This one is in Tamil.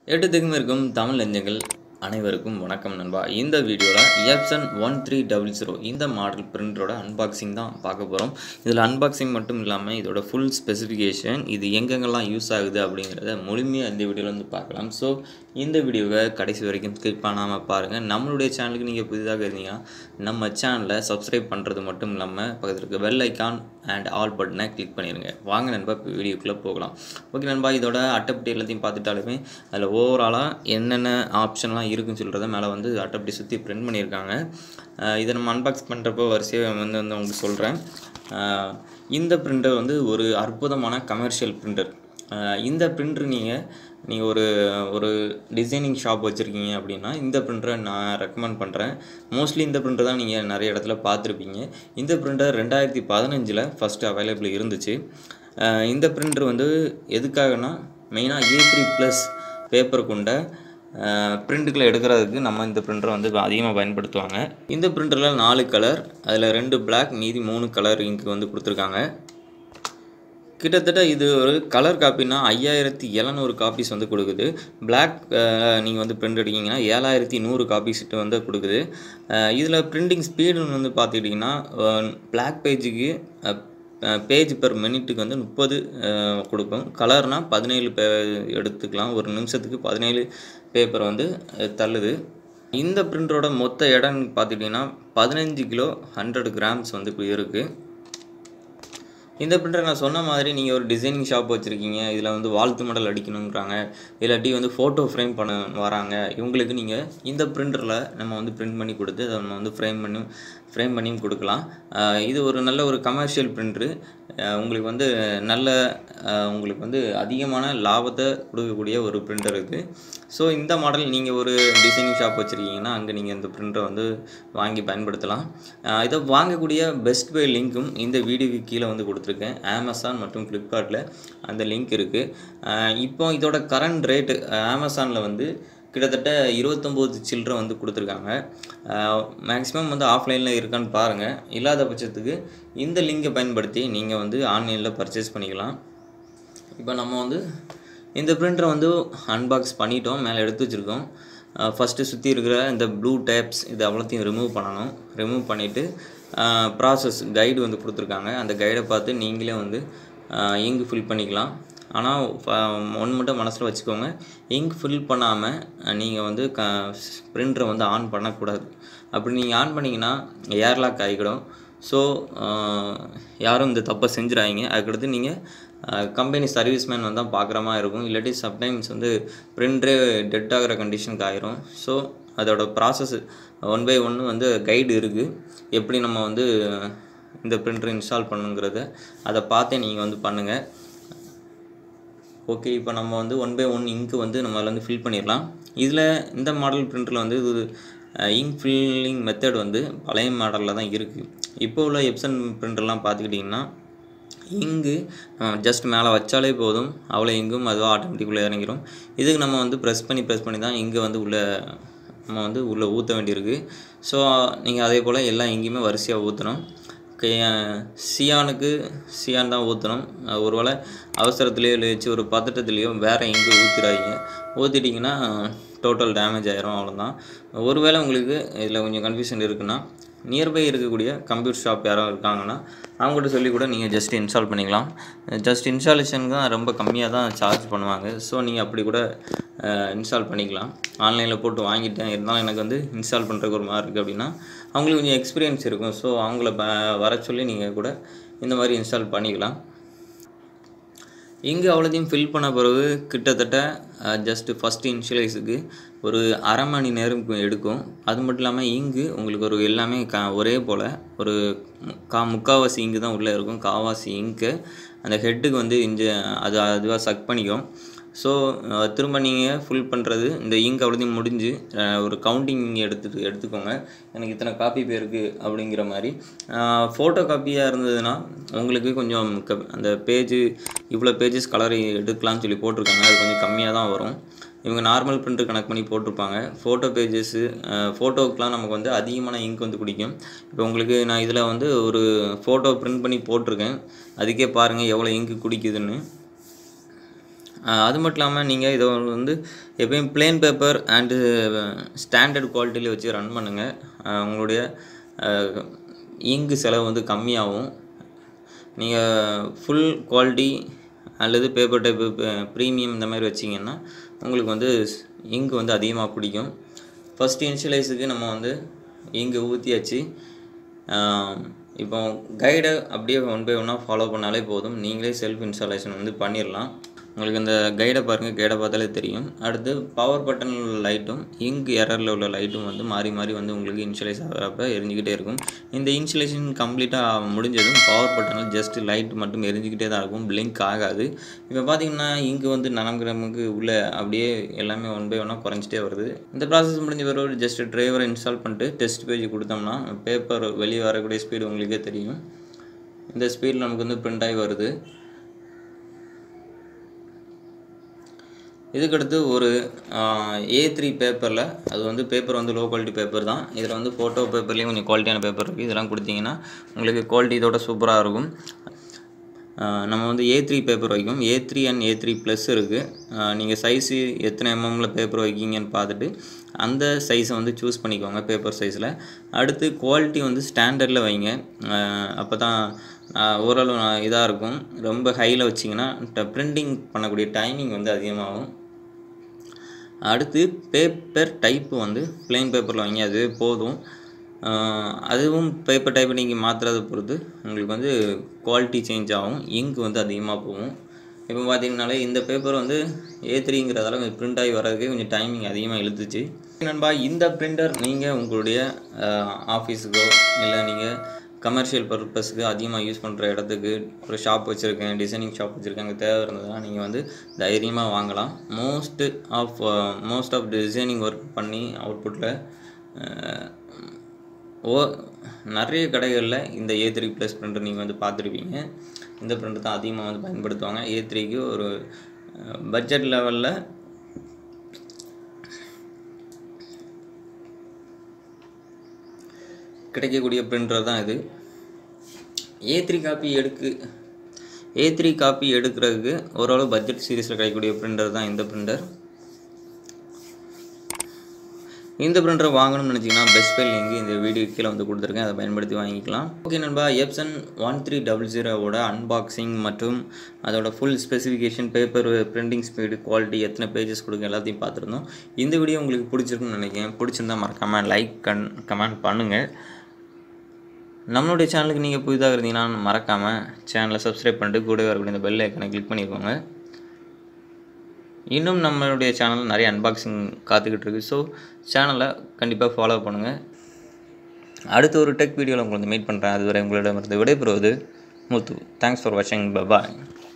எட்டுத்துக்கும் இருக்கும் தமிழ் நெஞ்சங்கள் அனைவருக்கும் வணக்கம் நண்பா இந்த வீடியோவில் Epson one three double zero இந்த மாடல் பிரிண்டரோட அன்பாக்சிங் தான் பார்க்க போகிறோம் இதில் அன்பாக்சிங் மட்டும் இல்லாமல் இதோட ஃபுல் ஸ்பெசிஃபிகேஷன் இது எங்கெங்கெல்லாம் யூஸ் ஆகுது அப்படிங்கிறத முழுமையாக இந்த வீடியோவில் வந்து பார்க்கலாம் ஸோ இந்த வீடியோவை கடைசி வரைக்கும் ஸ்கிப் பண்ணாமல் பாருங்கள் நம்மளுடைய சேனலுக்கு நீங்கள் புதிதாக இருந்தீங்கன்னா நம்ம சேனலை சப்ஸ்கிரைப் பண்ணுறது மட்டும் இல்லாமல் பக்கத்தில் இருக்க பெல் ஐக்கான் அண்ட் ஆல் பட்டனை கிளிக் பண்ணிடுங்க வாங்க நண்பா இப்போ வீடியோக்குள்ளே போகலாம் ஓகே நண்பா இதோட அட்டைப்பட்டி எல்லாத்தையும் பார்த்துட்டாலுமே அதில் ஓவராலாக என்னென்ன ஆப்ஷன்லாம் இருக்குன்னு சொல்கிறத மேலே வந்து அட்டைப்பட்டி சுற்றி பிரிண்ட் பண்ணியிருக்காங்க அஹ் இதை நம்ம அன்பாக்ஸ் பண்ணுறப்போ வரிசையாக வந்து வந்து உங்களுக்கு சொல்கிறேன் அஹ் இந்த பிரிண்டர் வந்து ஒரு அற்புதமான கமர்ஷியல் பிரிண்டர் இந்த பிரிண்டர் நீங்கள் நீங்கள் ஒரு ஒரு டிசைனிங் ஷாப் வச்சுருக்கீங்க அப்படின்னா இந்த பிரிண்டரை நான் ரெக்கமெண்ட் பண்ணுறேன் மோஸ்ட்லி இந்த பிரிண்டர் தான் நீங்கள் நிறைய இடத்துல பார்த்துருப்பீங்க இந்த பிரிண்டர் ரெண்டாயிரத்தி பதினஞ்சில் ஃபஸ்ட்டு அவைலபிள் இருந்துச்சு அஹ் இந்த பிரிண்டர் வந்து எதுக்காகனா மெயினாக ஏ த்ரீ ப்ளஸ் பேப்பர் கொண்ட பிரிண்ட்டுகளை எடுக்கிறதுக்கு நம்ம இந்த பிரிண்டரை வந்து அதிகமாக பயன்படுத்துவாங்க இந்த பிரிண்டரில் நாலு கலர் அதில் ரெண்டு Black மீதி மூணு கலர் இங்கு வந்து கொடுத்துருக்காங்க கிட்டத்தட்ட இது ஒரு கலர் காப்பினா ஐயாயிரத்தி எழுநூறு காப்பீஸ் வந்து கொடுக்குது பிளாக் நீங்கள் வந்து பிரிண்ட் அடிக்கிங்கன்னா ஏழாயிரத்தி நூறு காப்பீஸ்ட்டு வந்து கொடுக்குது இதில் பிரிண்டிங் ஸ்பீடுன்னு வந்து பார்த்துக்கிட்டிங்கன்னா பிளாக் பேஜுக்கு பேஜ் பெர் மினிட்டுக்கு வந்து முப்பது கொடுக்கும் கலர்னால் பதினேழு பே எடுத்துக்கலாம் ஒரு நிமிஷத்துக்கு பதினேழு பேப்பர் வந்து அஹ், தள்ளுது இந்த பிரிண்டரோட மொத்த இடம்னு பார்த்துக்கிட்டிங்கன்னா பதினஞ்சு கிலோ ஹண்ட்ரட் கிராம்ஸ் வந்து இருக்குது இந்த பிரிண்டர் நான் சொன்ன மாதிரி நீங்கள் ஒரு டிசைனிங் ஷாப் வச்சுருக்கீங்க இதில் வந்து வாழ்த்து மாடல் அடிக்கணுங்கிறாங்க இல்லாட்டி வந்து ஃபோட்டோ ஃப்ரேம் பண்ண வராங்க இவங்களுக்கு நீங்கள் இந்த பிரிண்டரில் நம்ம வந்து பிரிண்ட் பண்ணி கொடுத்து அதை நம்ம வந்து ஃப்ரேம் பண்ணி ஃப்ரேம் பண்ணியும் கொடுக்கலாம் ஆஹ் இது ஒரு நல்ல ஒரு கமர்ஷியல் பிரிண்டரு உங்களுக்கு வந்து நல்ல ஆஹ் உங்களுக்கு வந்து அதிகமான லாபத்தை கொடுக்கக்கூடிய ஒரு பிரிண்டர் இது ஸோ இந்த மாடல் நீங்கள் ஒரு டிசைனிங் ஷாப் வச்சுருக்கீங்கன்னா அங்கே நீங்கள் இந்த பிரிண்டரை வந்து வாங்கி பயன்படுத்தலாம் ஆஹ் இதை வாங்கக்கூடிய பெஸ்ட் பை லிங்க்கும் இந்த வீடியோக்கு கீழே வந்து கொடுத்துருக்கேன் அமேசான் மற்றும் ஃப்ளிப்கார்ட்டில் அந்த லிங்க் இருக்குது இப்போ இதோட கரண்ட் ரேட்டு அமேசானில் வந்து கிட்டத்தட்ட இருபத்தொம்போது சில்லரை வந்து கொடுத்துருக்காங்க மேக்ஸிமம் வந்து ஆஃப்லைனில் இருக்கான்னு பாருங்கள் இல்லாத பட்சத்துக்கு இந்த லிங்கை பயன்படுத்தி நீங்கள் வந்து ஆன்லைனில் பர்ச்சேஸ் பண்ணிக்கலாம் இப்போ நம்ம வந்து இந்த பிரிண்டரை வந்து அன்பாக்ஸ் பண்ணிட்டோம் மேலே எடுத்து வச்சுருக்கோம் ஃபஸ்ட்டு சுற்றி இருக்கிற இந்த ப்ளூ டேப்ஸ் இது அவ்வளோத்தையும் ரிமூவ் பண்ணணும் ரிமூவ் பண்ணிவிட்டு ப்ராசஸ் கைடு வந்து கொடுத்துருக்காங்க அந்த கைடை பார்த்து நீங்களே வந்து இங்கு ஃபில் பண்ணிக்கலாம் ஆனால் ஒன்று மட்டும் மனசில் வச்சுக்கோங்க இங்க் ஃபில் பண்ணாமல் நீங்கள் வந்து க பிரிண்டரை வந்து ஆன் பண்ணக்கூடாது அப்படி நீங்கள் ஆன் பண்ணிங்கன்னா ஏர்லாக் ஆகிக்கிடும் ஸோ யாரும் இந்த தப்பை செஞ்சிடாதீங்க அதுக்கடுத்து நீங்கள் கம்பெனி சர்வீஸ்மேன் வந்தால் பார்க்குற மாதிரி இருக்கும் இல்லாட்டி சம்டைம்ஸ் வந்து பிரிண்டரே டெட் ஆகிற கண்டிஷனுக்கு ஆயிரும் ஸோ அதோட ப்ராசஸ் ஒன் பை ஒன்று வந்து கைடு இருக்குது எப்படி நம்ம வந்து இந்த பிரிண்டர் இன்ஸ்டால் பண்ணுங்கிறத அதை பார்த்தே நீங்கள் வந்து பண்ணுங்கள் ஓகே இப்போ நம்ம வந்து ஒன் பை ஒன் இங்க்கு வந்து நம்ம அதில் வந்து ஃபில் பண்ணிடலாம் இதில் இந்த மாடல் பிரிண்டரில் வந்து இது இங்க் ஃபில்லிங் மெத்தட் வந்து பழைய மாடலில் தான் இருக்குது இப்போ உள்ள எப்சன் பிரிண்டர்லாம் பார்த்துக்கிட்டிங்கன்னா இங்கு ஜஸ்ட் மேலே வச்சாலே போதும் அவ்வளோ இங்கும் அதுவாக ஆட்டோமேட்டிக்குள்ளே இறங்கிடும் இதுக்கு நம்ம வந்து ப்ரெஸ் பண்ணி ப்ரெஸ் பண்ணி தான் இங்கே வந்து உள்ளே நம்ம வந்து உள்ளே ஊற்ற வேண்டியிருக்கு ஸோ நீங்கள் அதே போல் எல்லா இங்கேயுமே வரிசையாக ஊற்றணும் சியானுக்கு சியான் தான் ஊற்றணும் ஒருவேளை அவசரத்துலேயோ இல்லை வச்சு ஒரு பதட்டத்துலேயோ வேறு எங்கே ஊற்றிடாதீங்க ஊற்றிட்டிங்கன்னா டோட்டல் டேமேஜ் ஆயிரும் அவ்வளோதான் ஒருவேளை உங்களுக்கு இதில் கொஞ்சம் கன்ஃபியூஷன் இருக்குன்னா நியர்பை இருக்கக்கூடிய கம்ப்யூட்டர் ஷாப் யாரும் இருக்காங்கன்னா அவங்கள்ட்ட சொல்லி கூட நீங்கள் ஜஸ்ட் இன்ஸ்டால் பண்ணிக்கலாம் ஜஸ்ட் இன்ஸ்டாலேஷனுக்கு தான் ரொம்ப கம்மியாக தான் சார்ஜ் பண்ணுவாங்க ஸோ நீங்கள் அப்படி கூட இன்ஸ்டால் பண்ணிக்கலாம் ஆன்லைனில் போட்டு வாங்கிட்டேன் இருந்தாலும் எனக்கு வந்து இன்ஸ்டால் பண்ணுறதுக்கு ஒரு மாதிரி இருக்குது அப்படின்னா அவங்களுக்கு கொஞ்சம் எக்ஸ்பீரியன்ஸ் இருக்கும் ஸோ அவங்கள ப வர சொல்லி நீங்கள் கூட இந்த மாதிரி இன்ஸ்டால் பண்ணிக்கலாம் இங்கே அவ்வளோத்தையும் ஃபில் பண்ண பிறகு கிட்டத்தட்ட ஜஸ்ட்டு ஃபஸ்ட்டு இன்ஷியலைஸுக்கு ஒரு அரை மணி நேரம் எடுக்கும் அது மட்டும் இல்லாமல் இங்கு உங்களுக்கு ஒரு எல்லாமே க ஒரே போல் ஒரு கா முக்கால்வாசி இங்கு தான் உள்ளே இருக்கும் காவாசி இங்கு அந்த ஹெட்டுக்கு வந்து இஞ்ச அது அதுவாக சக் பண்ணிக்கும் ஸோ திரும்ப நீங்கள் ஃபுல் பண்ணுறது இந்த இங்க் அவ்வளோத்தையும் முடிஞ்சு அஹ், ஒரு கவுண்டிங் எடுத்துட்டு எடுத்துக்கோங்க எனக்கு இத்தனை காப்பி பேருக்கு அப்படிங்கிற மாதிரி ஃபோட்டோ காப்பியாக இருந்ததுன்னா உங்களுக்கு கொஞ்சம் க அந்த பேஜு இவ்வளோ பேஜஸ் கலர் எடுக்கலாம்னு சொல்லி போட்டிருக்காங்க அது கொஞ்சம் கம்மியாக தான் வரும் இவங்க நார்மல் பிரிண்டர் கனெக்ட் பண்ணி போட்டிருப்பாங்க ஃபோட்டோ பேஜஸ்ஸு ஃபோட்டோக்கெலாம் நமக்கு வந்து அதிகமான இங்க் வந்து குடிக்கும் இப்போ உங்களுக்கு நான் இதில் வந்து ஒரு ஃபோட்டோ பிரிண்ட் பண்ணி போட்டிருக்கேன் அதுக்கே பாருங்கள் எவ்வளோ இங்க் குடிக்குதுன்னு ஆஹ் அது மட்டும் இல்லாமல் நீங்கள் இதை வந்து எப்பயும் பிளேன் பேப்பர் அண்டு ஸ்டாண்டர்ட் குவாலிட்டியில் வச்சு ரன் பண்ணுங்கள் உங்களுடைய இங்கு செலவு வந்து கம்மியாகும் நீங்கள் ஃபுல் குவாலிட்டி அல்லது பேப்பர் டைப்பு ப்ரீமியம் இந்த மாதிரி வச்சிங்கன்னா உங்களுக்கு வந்து இங்கு வந்து அதிகமாக பிடிக்கும் ஃபஸ்ட் இனிஷியலைஸுக்கு நம்ம வந்து இங்கு ஊற்றியாச்சு இப்போ கைடை அப்படியே ஒன் பை ஒன்னாக ஃபாலோ பண்ணாலே போதும் நீங்களே செல்ஃப் இன்ஸ்டாலேஷன் வந்து பண்ணிடலாம் உங்களுக்கு இந்த கைடை பாருங்கள் கைடை பார்த்தாலே தெரியும் அடுத்து பவர் பட்டன் லைட்டும் இங்கு எரரில் உள்ள லைட்டும் வந்து மாறி மாறி வந்து உங்களுக்கு இன்ஷியலைஸ் ஆகிறப்ப எரிஞ்சிக்கிட்டே இருக்கும் இந்த இன்ஷியலேஷன் கம்ப்ளீட்டாக முடிஞ்சதும் பவர் பட்டனில் ஜஸ்ட் லைட் மட்டும் எரிஞ்சிக்கிட்டே தான் இருக்கும் பிளிங்க் ஆகாது இப்போ பார்த்தீங்கன்னா இங்கு வந்து நனங்கிராமுக்கு உள்ள அப்படியே எல்லாமே ஒன் பை ஒன்னாக குறைஞ்சிட்டே வருது இந்த ப்ராசஸ் முடிஞ்ச பிறகு ஜஸ்ட் டிரைவரை இன்ஸ்டால் பண்ணிட்டு டெஸ்ட் பேஜ் கொடுத்தோம்னா பேப்பர் வெளியே வரக்கூடிய ஸ்பீடு உங்களுக்கே தெரியும் இந்த ஸ்பீடில் நமக்கு வந்து பிரிண்ட் ஆகி வருது இதுக்கடுத்து ஒரு ஏ த்ரீ பேப்பரில் அது வந்து பேப்பர் வந்து லோ குவாலிட்டி பேப்பர் தான் இதில் வந்து ஃபோட்டோ பேப்பர்லேயும் கொஞ்சம் குவாலிட்டியான பேப்பர் இருக்குது இதெல்லாம் கொடுத்தீங்கன்னா உங்களுக்கு குவாலிட்டி இதோட சூப்பராக இருக்கும் ஆஹ் நம்ம வந்து ஏ த்ரீ பேப்பர் வைக்கும் A three and A three plus இருக்குது நீங்கள் சைஸு எத்தனை எம்எம்மில் பேப்பர் வைக்கீங்கன்னு பார்த்துட்டு அந்த சைஸை வந்து சூஸ் பண்ணிக்கோங்க பேப்பர் சைஸில் அடுத்து குவாலிட்டி வந்து ஸ்டாண்டர்டில் வைங்க அப்போ தான் ஓரளவு இதாக இருக்கும் ரொம்ப ஹையில் வச்சிங்கன்னா பிரிண்டிங் பண்ணக்கூடிய டைமிங் வந்து அதிகமாகும் அடுத்து பேப்பர் டைப்பு வந்து plain பேப்பரில் வைங்க அதுவே போதும் ஆஹ் அதுவும் பேப்பர் டைப்பை நீங்கள் மாற்றுறதை பொறுத்து உங்களுக்கு வந்து குவாலிட்டி சேஞ்ச் ஆகும் இங்க் வந்து அதிகமாக போகும் இப்போ பார்த்தீங்கனாலே இந்த பேப்பர் வந்து ஏ த்ரீங்கிறதால கொஞ்சம் பிரிண்ட் ஆகி வர்றதுக்கு கொஞ்சம் டைமிங் அதிகமாக இழுத்துச்சு நண்பா இந்த பிரிண்டர் நீங்கள் உங்களுடைய ஆஃபீஸுக்கோ இல்லை நீங்கள் கமர்ஷியல் பர்பஸ்க்கு அதிகமாக யூஸ் பண்ணுற இடத்துக்கு ஒரு ஷாப் வச்சுருக்கேன் டிசைனிங் ஷாப் வச்சுருக்கேன் அங்கே தேவை இருந்ததுன்னா நீங்கள் வந்து தைரியமாக வாங்கலாம் most of most of designing work பண்ணி அவுட்புட்டில் ஓ நிறைய கடைகளில் இந்த ஏ த்ரீ ப்ளஸ் பிரிண்டர் நீங்கள் வந்து பார்த்துருப்பீங்க இந்த பிரிண்டர் தான் அதிகமாக வந்து பயன்படுத்துவாங்க ஏ த்ரீக்கு ஒரு பட்ஜெட் லெவலில் கிடைக்கக்கூடிய பிரிண்டர் தான் இது ஏ த்ரீ காப்பி எடுக்கு ஏ த்ரீ காப்பி எடுக்கிறதுக்கு ஓரளவு பட்ஜெட் சீரீஸில் கிடைக்கக்கூடிய பிரிண்டர் தான் இந்த பிரிண்டர் இந்த பிரிண்டரை வாங்கணும்னு நினச்சிங்கன்னா பெஸ்ட் பை லிங்க் இந்த வீடியோ கீழே வந்து கொடுத்துருக்கேன் அதை பயன்படுத்தி வாங்கிக்கலாம் ஓகே நண்பா எப்சன் ஒன் த்ரீ டபுள் ஜீரோவோட அன்பாக்சிங் மற்றும் அதோட full specification paper printing speed quality எத்தனை பேஜஸ் கொடுங்க எல்லாத்தையும் பார்த்துருந்தோம் இந்த வீடியோ உங்களுக்கு பிடிச்சிருக்குன்னு நினைக்கிறேன் பிடிச்சிருந்தா மறக்காமல் லைக் கன் கமெண்ட் பண்ணுங்கள் நம்மளுடைய சேனலுக்கு நீங்கள் புதிதாக இருந்தீங்கன்னா மறக்காமல் சேனலை சப்ஸ்கிரைப் பண்ணிட்டு கூடவே வரக்கூடிய இந்த பெல் ஐக்கனை கிளிக் பண்ணிக்கோங்க இன்னும் நம்மளுடைய சேனலில் நிறைய அன்பாக்சிங் காத்துக்கிட்டு இருக்கு ஸோ சேனலை கண்டிப்பாக ஃபாலோ பண்ணுங்கள் அடுத்த ஒரு டெக் வீடியோவில் உங்களை வந்து மீட் பண்ணுறேன் அதுவரை உங்களிடமிருந்து விடைபெறுவது முத்து தேங்க்ஸ் ஃபார் வாட்சிங் பாய்